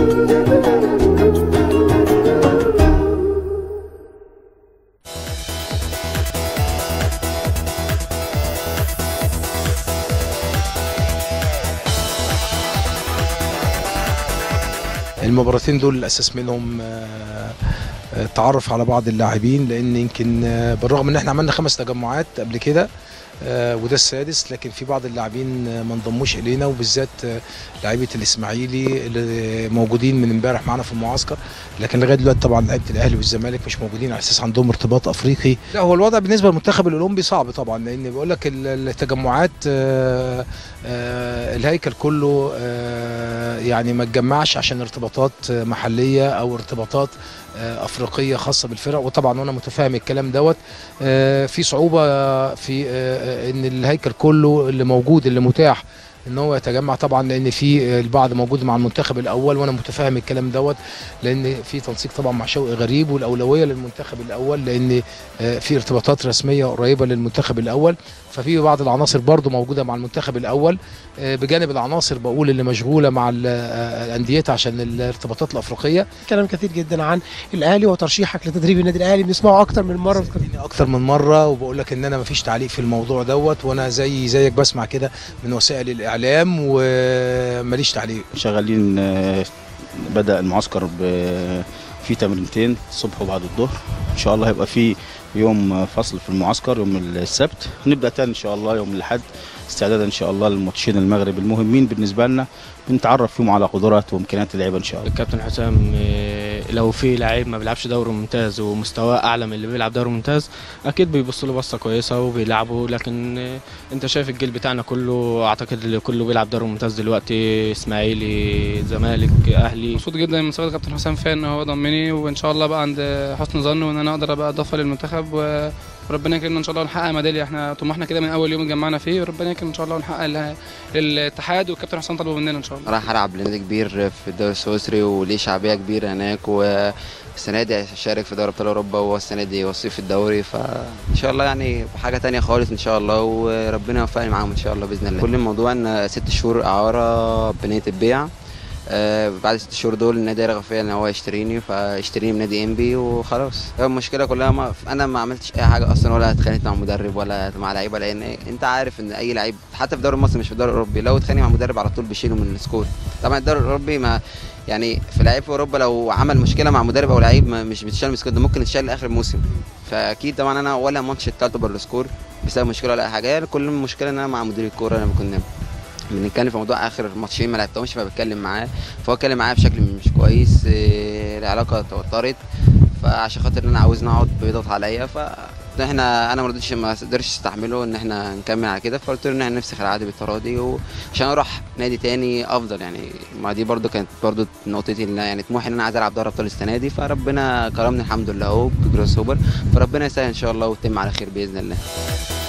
المباراتين دول الاساس منهم آه، آه، التعرف على بعض اللاعبين لان يمكن آه، بالرغم ان احنا عملنا خمس تجمعات قبل كده آه، وده السادس لكن في بعض اللاعبين آه، ما انضموش الينا وبالذات آه، لعيبه الاسماعيلي اللي موجودين من امبارح معانا في المعسكر لكن لغايه دلوقتي طبعا لعيبه الاهلي والزمالك مش موجودين على اساس عندهم ارتباط افريقي لا هو الوضع بالنسبه للمنتخب الاولمبي صعب طبعا لان بقول لك ال- التجمعات آه، آه، الهيكل كله آه، يعني ما اتجمعش عشان ارتباطات آه، محليه او ارتباطات آه، افريقيه خاصه بالفرق وطبعا وانا متفاهم الكلام دوت آه، في صعوبه في آه، آه، ان الهيكل كله اللي موجود اللي متاح ان هو يتجمع طبعا لان في آه، البعض موجود مع المنتخب الاول وانا متفاهم الكلام دوت لان في تنسيق طبعا مع شوقي غريب والاولويه للمنتخب الاول لان آه، في ارتباطات رسميه قريبه للمنتخب الاول ففي بعض العناصر برضو موجوده مع المنتخب الاول آه، بجانب العناصر بقول اللي مشغوله مع ال- آه، انديتها عشان الارتباطات الافريقيه كلام كثير جدا عن الاهلي وترشيحك لتدريب النادي الاهلي بنسمعه اكتر من مره سألتني اكتر من مره وبقول لك ان انا مفيش تعليق في الموضوع دوت وانا زي زيك بسمع كده من وسائل الاعلام وماليش تعليق شغالين آه، بدأ المعسكر ب- في تمرينتين الصبح وبعد الظهر ان شاء الله هيبقى في يوم فصل في المعسكر يوم السبت نبدأ تاني ان شاء الله يوم الاحد استعدادا ان شاء الله للماتشين المغرب المهمين بالنسبه لنا بنتعرف فيهم على قدرات وامكانيات اللعيبه ان شاء الله الكابتن حسام آه، لو في لعيب ما بيلعبش دوري ممتاز ومستواه اعلى من اللي بيلعب دوري ممتاز اكيد بيبص له بصه كويسه وبيلعبه لكن آه، انت شايف الجيل بتاعنا كله اعتقد اللي كله بيلعب دوري ممتاز دلوقتي اسماعيلي زمالك اهلي مبسوط جدا من ثقه كابتن حسام فيا ان هو ضمني وان شاء الله بقى عند حسن ظن وان انا اقدر ابقى اضافه للمنتخب و- وربنا يكرمنا ان شاء الله ونحقق ميداليه احنا طموحنا كده من اول يوم اتجمعنا فيه وربنا يكرم ان شاء الله ونحقق ال- الاتحاد والكابتن حسام طلبه مننا ان شاء الله راح العب لنادي كبير في الدوري السويسري وليه شعبيه كبيره هناك والسنه دي هشارك في دوري ابطال اوروبا وهو السنه دي وصيف الدوري فان شاء الله يعني حاجه تانية خالص ان شاء الله وربنا يوفقني معاهم ان شاء الله باذن الله كل الموضوع ان ست شهور اعاره بنيه البيع آه، بعد ست شهور دول النادي رغب فيا ان هو يشتريني فاشتريني من نادي انبي وخلاص هو المشكله كلها ما انا ما عملتش اي حاجه اصلا ولا اتخانقت مع مدرب ولا مع لعيبه لان انت عارف ان اي لعيب حتى في الدوري المصري مش في الدوري الاوروبي لو اتخانق مع مدرب على طول بيشيله من السكور طبعا الدوري الاوروبي ما يعني في لعيب في اوروبا لو عمل مشكله مع مدرب او لعيب ما- مش بتشال من السكور ده ممكن تشال لاخر الموسم فاكيد طبعا انا ولا ماتش التالت بالسكور بسبب مشكله ولا أي حاجه كل المشكله ان انا مع مدير الكوره انا كنا بنتكلم في موضوع اخر ماتشين ما لعبتهمش فبتكلم معاه فهو اتكلم معايا بشكل مش كويس إيه، العلاقه توترت فعشان خاطر ان انا عاوز نقعد بيضغط عليا ف احنا انا ما رضيتش ما قدرتش استحمله ان احنا نكمل على كده فقلت له ان احنا نفسخ العقد بالتراضي وعشان اروح نادي تاني افضل يعني ما دي برضو كانت برضو نقطتي ان يعني طموحي ان انا عايز العب دوري ابطال السنه دي فربنا كرمني الحمد لله اهو بجروس سوبر فربنا يسهل ان شاء الله وتتم على خير باذن الله